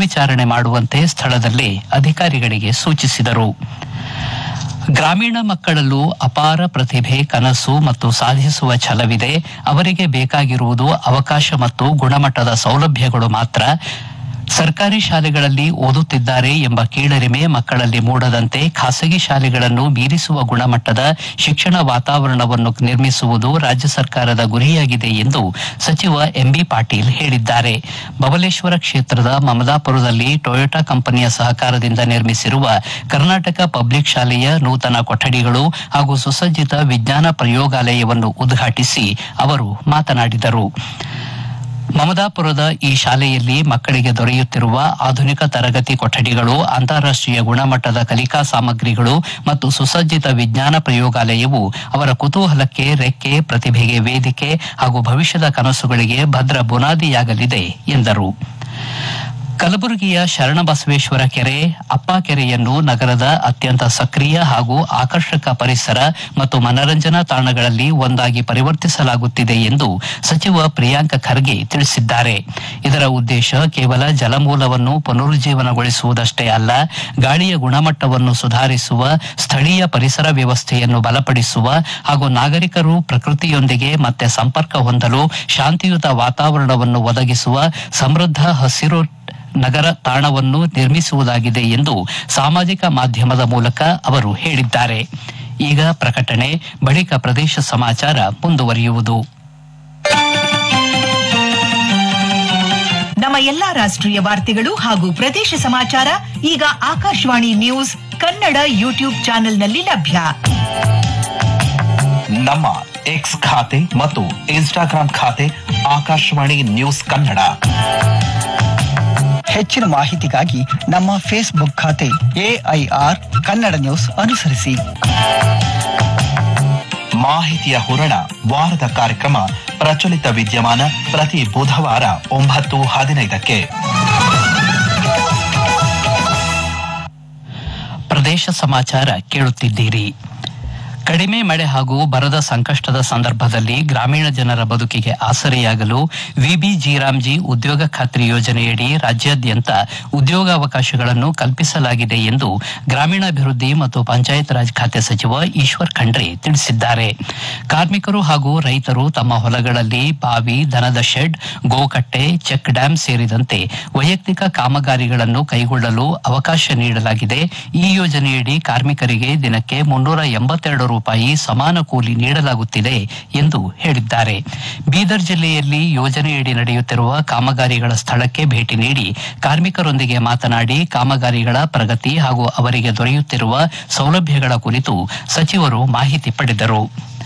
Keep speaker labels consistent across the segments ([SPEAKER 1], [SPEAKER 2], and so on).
[SPEAKER 1] ಮೇಲ್ವಿಚಾರಣೆ ಮಾಡುವಂತೆ ಸ್ಥಳದಲ್ಲೇ ಅಧಿಕಾರಿಗಳಿಗೆ ಸೂಚಿಸಿದರು ಗ್ರಾಮೀಣ ಮಕ್ಕಳಲ್ಲೂ ಅಪಾರ ಪ್ರತಿಭೆ ಕನಸು ಮತ್ತು ಸಾಧಿಸುವ ಛಲವಿದೆ ಅವರಿಗೆ ಬೇಕಾಗಿರುವುದು ಅವಕಾಶ ಮತ್ತು ಗುಣಮಟ್ಟದ ಸೌಲಭ್ಯಗಳು ಮಾತ್ರ ಸರ್ಕಾರಿ ಶಾಲೆಗಳಲ್ಲಿ ಓದುತ್ತಿದ್ದಾರೆ ಎಂಬ ಕೀಳರಿಮೆ ಮಕ್ಕಳಲ್ಲಿ ಮೂಡದಂತೆ ಖಾಸಗಿ ಶಾಲೆಗಳನ್ನು ಮೀರಿಸುವ ಗುಣಮಟ್ಟದ ಶಿಕ್ಷಣ ವಾತಾವರಣವನ್ನು ನಿರ್ಮಿಸುವುದು ರಾಜ್ಯ ಸರ್ಕಾರದ ಗುರಿಯಾಗಿದೆ ಎಂದು ಸಚಿವ ಎಂಬಿ ಪಾಟೀಲ್ ಹೇಳಿದ್ದಾರೆ ಬಬಲೇಶ್ವರ ಕ್ಷೇತ್ರದ ಮಮದಾಪುರದಲ್ಲಿ ಟೊಯೋಟಾ ಕಂಪನಿಯ ಸಹಕಾರದಿಂದ ನಿರ್ಮಿಸಿರುವ ಕರ್ನಾಟಕ ಪಬ್ಲಿಕ್ ಶಾಲೆಯ ನೂತನ ಕೊಠಡಿಗಳು ಹಾಗೂ ಸುಸಜ್ಜಿತ ವಿಜ್ಞಾನ ಪ್ರಯೋಗಾಲಯವನ್ನು ಉದ್ಘಾಟಿಸಿ ಅವರು ಮಾತನಾಡಿದರು ಮಮದಾಪುರದ ಈ ಶಾಲೆಯಲ್ಲಿ ಮಕ್ಕಳಿಗೆ ದೊರೆಯುತ್ತಿರುವ ಆಧುನಿಕ ತರಗತಿ ಕೊಠಡಿಗಳು ಅಂತಾರಾಷ್ಟೀಯ ಗುಣಮಟ್ಟದ ಕಲಿಕಾ ಸಾಮಗ್ರಿಗಳು ಮತ್ತು ಸುಸಜ್ಜಿತ ವಿಜ್ಞಾನ ಪ್ರಯೋಗಾಲಯವು ಅವರ ಕುತೂಹಲಕ್ಕೆ ರೆಕ್ಕೆ ಪ್ರತಿಭೆಗೆ ವೇದಿಕೆ ಹಾಗೂ ಭವಿಷ್ಯದ ಕನಸುಗಳಿಗೆ ಭದ್ರ ಬುನಾದಿಯಾಗಲಿದೆ ಎಂದರು ಕಲಬುರಗಿಯ ಶರಣಬಸವೇಶ್ವರ ಕೆರೆ ಅಪ್ಪ ಕೆರೆಯನ್ನು ನಗರದ ಅತ್ಯಂತ ಸಕ್ರಿಯ ಹಾಗೂ ಆಕರ್ಷಕ ಪರಿಸರ ಮತ್ತು ಮನರಂಜನಾ ತಾಣಗಳಲ್ಲಿ ಒಂದಾಗಿ ಪರಿವರ್ತಿಸಲಾಗುತ್ತಿದೆ ಎಂದು ಸಚಿವ ಪ್ರಿಯಾಂಕ ಖರ್ಗೆ ತಿಳಿಸಿದ್ದಾರೆ ಇದರ ಉದ್ದೇಶ ಕೇವಲ ಜಲಮೂಲವನ್ನು ಪುನರುಜ್ಜೀವನಗೊಳಿಸುವುದಷ್ಟೇ ಅಲ್ಲ ಗಾಳಿಯ ಗುಣಮಟ್ಟವನ್ನು ಸುಧಾರಿಸುವ ಸ್ಥಳೀಯ ಪರಿಸರ ವ್ಯವಸ್ಥೆಯನ್ನು ಬಲಪಡಿಸುವ ಹಾಗೂ ನಾಗರಿಕರು ಪ್ರಕೃತಿಯೊಂದಿಗೆ ಮತ್ತೆ ಸಂಪರ್ಕ ಹೊಂದಲು ಶಾಂತಿಯುತ ವಾತಾವರಣವನ್ನು ಒದಗಿಸುವ ಸಮೃದ್ಧ ಹಸಿರು ನಗರ ತಾಣವನ್ನು ನಿರ್ಮಿಸುವುದಾಗಿದೆ ಎಂದು ಸಾಮಾಜಿಕ ಮಾಧ್ಯಮದ ಮೂಲಕ ಅವರು ಹೇಳಿದ್ದಾರೆ ಈಗ ಪ್ರಕಟಣೆ ಬಳಿಕ ಪ್ರದೇಶ ಸಮಾಚಾರ ಮುಂದುವರಿಯುವುದು
[SPEAKER 2] ನಮ್ಮ ಎಲ್ಲಾ ರಾಷ್ಟ್ರೀಯ ವಾರ್ತೆಗಳು ಹಾಗೂ ಪ್ರದೇಶ ಸಮಾಚಾರ ಈಗ ಆಕಾಶವಾಣಿ ನ್ಯೂಸ್ ಕನ್ನಡ ಯೂಟ್ಯೂಬ್ ಚಾನೆಲ್ನಲ್ಲಿ ಲಭ್ಯ
[SPEAKER 3] ನಮ್ಮ ಎಕ್ಸ್ ಖಾತೆ ಮತ್ತು ಇನ್ಸ್ಟಾಗ್ರಾಂ ಖಾತೆ ಆಕಾಶವಾಣಿ ನ್ಯೂಸ್ ಕನ್ನಡ
[SPEAKER 4] ಹೆಚ್ಚಿನ ಮಾಹಿತಿಗಾಗಿ ನಮ್ಮ ಫೇಸ್ಬುಕ್ ಖಾತೆ ಎಐಆರ್ ಕನ್ನಡ ನ್ಯೂಸ್ ಅನುಸರಿಸಿ
[SPEAKER 3] ಮಾಹಿತಿಯ ಹೂರಣ ವಾರದ ಕಾರ್ಯಕ್ರಮ ಪ್ರಚಲಿತ ವಿದ್ಯಮಾನ ಪ್ರತಿ ಬುಧವಾರ ಒಂಬತ್ತು ಹದಿನೈದಕ್ಕೆ
[SPEAKER 1] ಪ್ರದೇಶ ಸಮಾಚಾರ ಕೇಳುತ್ತಿದ್ದೀರಿ ಕಡಿಮೆ ಮಳೆ ಹಾಗೂ ಬರದ ಸಂಕಷ್ಟದ ಸಂದರ್ಭದಲ್ಲಿ ಗ್ರಾಮೀಣ ಜನರ ಬದುಕಿಗೆ ಆಸರೆಯಾಗಲು ವಿಬಿ ಜೀರಾಮ್ಜಿ ಉದ್ಯೋಗ ಖಾತ್ರಿ ಯೋಜನೆಯಡಿ ರಾಜ್ಯಾದ್ಯಂತ ಉದ್ಯೋಗಾವಕಾಶಗಳನ್ನು ಕಲ್ಪಿಸಲಾಗಿದೆ ಎಂದು ಗ್ರಾಮೀಣಾಭಿವೃದ್ಧಿ ಮತ್ತು ಪಂಚಾಯತ್ ರಾಜ್ ಖಾತೆ ಸಚಿವ ಈಶ್ವರ್ ಖಂಡ್ರೆ ತಿಳಿಸಿದ್ದಾರೆ ಕಾರ್ಮಿಕರು ಹಾಗೂ ರೈತರು ತಮ್ಮ ಹೊಲಗಳಲ್ಲಿ ಬಾವಿ ದನದ ಶೆಡ್ ಗೋಕಟ್ಟೆ ಚೆಕ್ ಡ್ಯಾಂ ಸೇರಿದಂತೆ ವೈಯಕ್ತಿಕ ಕಾಮಗಾರಿಗಳನ್ನು ಕೈಗೊಳ್ಳಲು ಅವಕಾಶ ನೀಡಲಾಗಿದೆ ಈ ಯೋಜನೆಯಡಿ ಕಾರ್ಮಿಕರಿಗೆ ದಿನಕ್ಕೆ ಮುನ್ನೂರ ಎಂಬತ್ತೆರಡು ರೂಪಾಯಿ ಸಮಾನ ಕೂಲಿ ನೀಡಲಾಗುತ್ತಿದೆ ಎಂದು ಹೇಳಿದ್ದಾರೆ ಬೀದರ್ ಜಿಲ್ಲೆಯಲ್ಲಿ ಯೋಜನೆಯಡಿ ನಡೆಯುತ್ತಿರುವ ಕಾಮಗಾರಿಗಳ ಸ್ಥಳಕ್ಕೆ ಭೇಟಿ ನೀಡಿ ಕಾರ್ಮಿಕರೊಂದಿಗೆ ಮಾತನಾಡಿ ಕಾಮಗಾರಿಗಳ ಪ್ರಗತಿ ಹಾಗೂ ಅವರಿಗೆ ದೊರೆಯುತ್ತಿರುವ ಸೌಲಭ್ಯಗಳ ಕುರಿತು ಸಚಿವರು ಮಾಹಿತಿ ಪಡೆದರು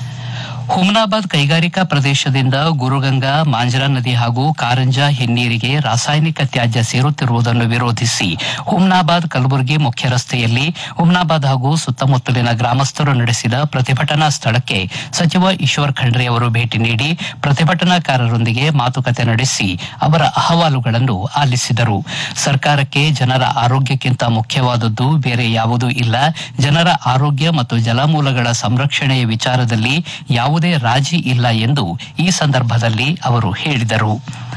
[SPEAKER 1] ಹುಮನಾಬಾದ್ ಕೈಗಾರಿಕಾ ಪ್ರದೇಶದಿಂದ ಗುರುಗಂಗಾ ಮಾಂಜ್ರಾ ನದಿ ಹಾಗೂ ಕಾರಂಜಾ ಹಿನ್ನೀರಿಗೆ ರಾಸಾಯನಿಕ ತ್ಯಾಜ್ಯ ಸೇರುತ್ತಿರುವುದನ್ನು ವಿರೋಧಿಸಿ ಹುಮ್ನಾಬಾದ್ ಕಲಬುರಗಿ ಮುಖ್ಯ ರಸ್ತೆಯಲ್ಲಿ ಹುಮ್ನಾಬಾದ್ ಹಾಗೂ ಸುತ್ತಮುತ್ತಲಿನ ಗ್ರಾಮಸ್ಥರು ನಡೆಸಿದ ಪ್ರತಿಭಟನಾ ಸ್ಥಳಕ್ಕೆ ಸಚಿವ ಈಶ್ವರ್ ಖಂಡ್ರೆ ಅವರು ಭೇಟಿ ನೀಡಿ ಪ್ರತಿಭಟನಾಕಾರರೊಂದಿಗೆ ಮಾತುಕತೆ ನಡೆಸಿ ಅವರ ಅಹವಾಲುಗಳನ್ನು ಆಲಿಸಿದರು ಸರ್ಕಾರಕ್ಕೆ ಜನರ ಆರೋಗ್ಯಕ್ಕಿಂತ ಮುಖ್ಯವಾದದ್ದು ಬೇರೆ ಯಾವುದೂ ಇಲ್ಲ ಜನರ ಆರೋಗ್ಯ ಮತ್ತು ಜಲಮೂಲಗಳ ಸಂರಕ್ಷಣೆಯ ವಿಚಾರದಲ್ಲಿ ಯಾವುದೇ ರಾಜಿ ಇಲ್ಲ ಎಂದು ಈ ಸಂದರ್ಭದಲ್ಲಿ ಅವರು ಹೇಳಿದರು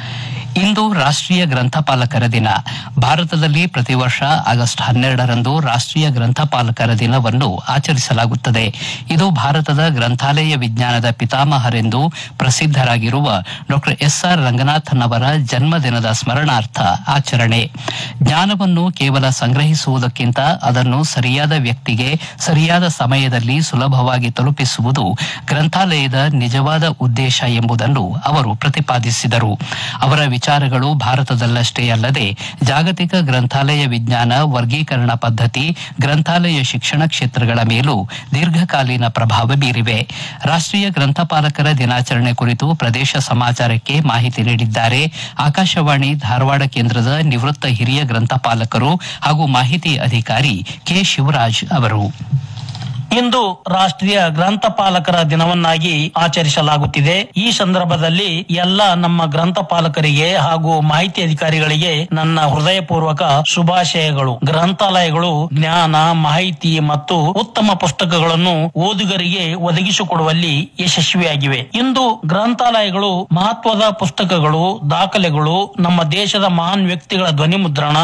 [SPEAKER 1] ಇಂದು ರಾಷ್ಟ್ರೀಯ ಗ್ರಂಥಪಾಲಕರ ದಿನ ಭಾರತದಲ್ಲಿ ಪ್ರತಿ ವರ್ಷ ಆಗಸ್ಟ್ ಹನ್ನೆರಡರಂದು ರಾಷ್ಟ್ರೀಯ ಗ್ರಂಥಪಾಲಕರ ದಿನವನ್ನು ಆಚರಿಸಲಾಗುತ್ತದೆ ಇದು ಭಾರತದ ಗ್ರಂಥಾಲಯ ವಿಜ್ಞಾನದ ಪಿತಾಮಹರೆಂದು ಪ್ರಸಿದ್ದರಾಗಿರುವ ಡಾ ಎಸ್ ಆರ್ ರಂಗನಾಥನ್ ಅವರ ಜನ್ಮದಿನದ ಸ್ಮರಣಾರ್ಥ ಆಚರಣೆ ಜ್ಞಾನವನ್ನು ಕೇವಲ ಸಂಗ್ರಹಿಸುವುದಕ್ಕಿಂತ ಅದನ್ನು ಸರಿಯಾದ ವ್ಯಕ್ತಿಗೆ ಸರಿಯಾದ ಸಮಯದಲ್ಲಿ ಸುಲಭವಾಗಿ ತಲುಪಿಸುವುದು ಗ್ರಂಥಾಲಯದ ನಿಜವಾದ ಉದ್ದೇಶ ಎಂಬುದನ್ನು ಅವರು ಪ್ರತಿಪಾದಿಸಿದರು ಅವರ ವಿಚಾರಗಳು ಭಾರತದಲ್ಲಷ್ಟೇ ಅಲ್ಲದೆ ಜಾಗತಿಕ ಗ್ರಂಥಾಲಯ ವಿಜ್ಞಾನ ವರ್ಗೀಕರಣ ಪದ್ಧತಿ ಗ್ರಂಥಾಲಯ ಶಿಕ್ಷಣ ಕ್ಷೇತ್ರಗಳ ಮೇಲೂ ದೀರ್ಘಕಾಲೀನ ಪ್ರಭಾವ ಬೀರಿವೆ ರಾಷ್ಟ್ರೀಯ ಗ್ರಂಥಪಾಲಕರ ದಿನಾಚರಣೆ ಕುರಿತು ಪ್ರದೇಶ ಸಮಾಚಾರಕ್ಕೆ ಮಾಹಿತಿ ನೀಡಿದ್ದಾರೆ ಆಕಾಶವಾಣಿ ಧಾರವಾಡ ಕೇಂದ್ರದ ನಿವೃತ್ತ ಹಿರಿಯ ಗ್ರಂಥಪಾಲಕರು ಹಾಗೂ ಮಾಹಿತಿ ಅಧಿಕಾರಿ ಕೆ ಶಿವರಾಜ್ ಅವರು
[SPEAKER 5] ಇಂದು ರಾಷ್ಟ್ರೀಯ ಗ್ರಂಥಪಾಲಕರ ದಿನವನ್ನಾಗಿ ಆಚರಿಸಲಾಗುತ್ತಿದೆ ಈ ಸಂದರ್ಭದಲ್ಲಿ ಎಲ್ಲ ನಮ್ಮ ಗ್ರಂಥಪಾಲಕರಿಗೆ ಹಾಗೂ ಮಾಹಿತಿ ಅಧಿಕಾರಿಗಳಿಗೆ ನನ್ನ ಹೃದಯಪೂರ್ವಕ ಶುಭಾಶಯಗಳು ಗ್ರಂಥಾಲಯಗಳು ಜ್ಞಾನ ಮಾಹಿತಿ ಮತ್ತು ಉತ್ತಮ ಪುಸ್ತಕಗಳನ್ನು ಓದುಗರಿಗೆ ಒದಗಿಸಿಕೊಡುವಲ್ಲಿ ಯಶಸ್ವಿಯಾಗಿವೆ ಇಂದು ಗ್ರಂಥಾಲಯಗಳು ಮಹತ್ವದ ಪುಸ್ತಕಗಳು ದಾಖಲೆಗಳು ನಮ್ಮ ದೇಶದ ಮಹಾನ್ ವ್ಯಕ್ತಿಗಳ ಧ್ವನಿ ಮುದ್ರಣ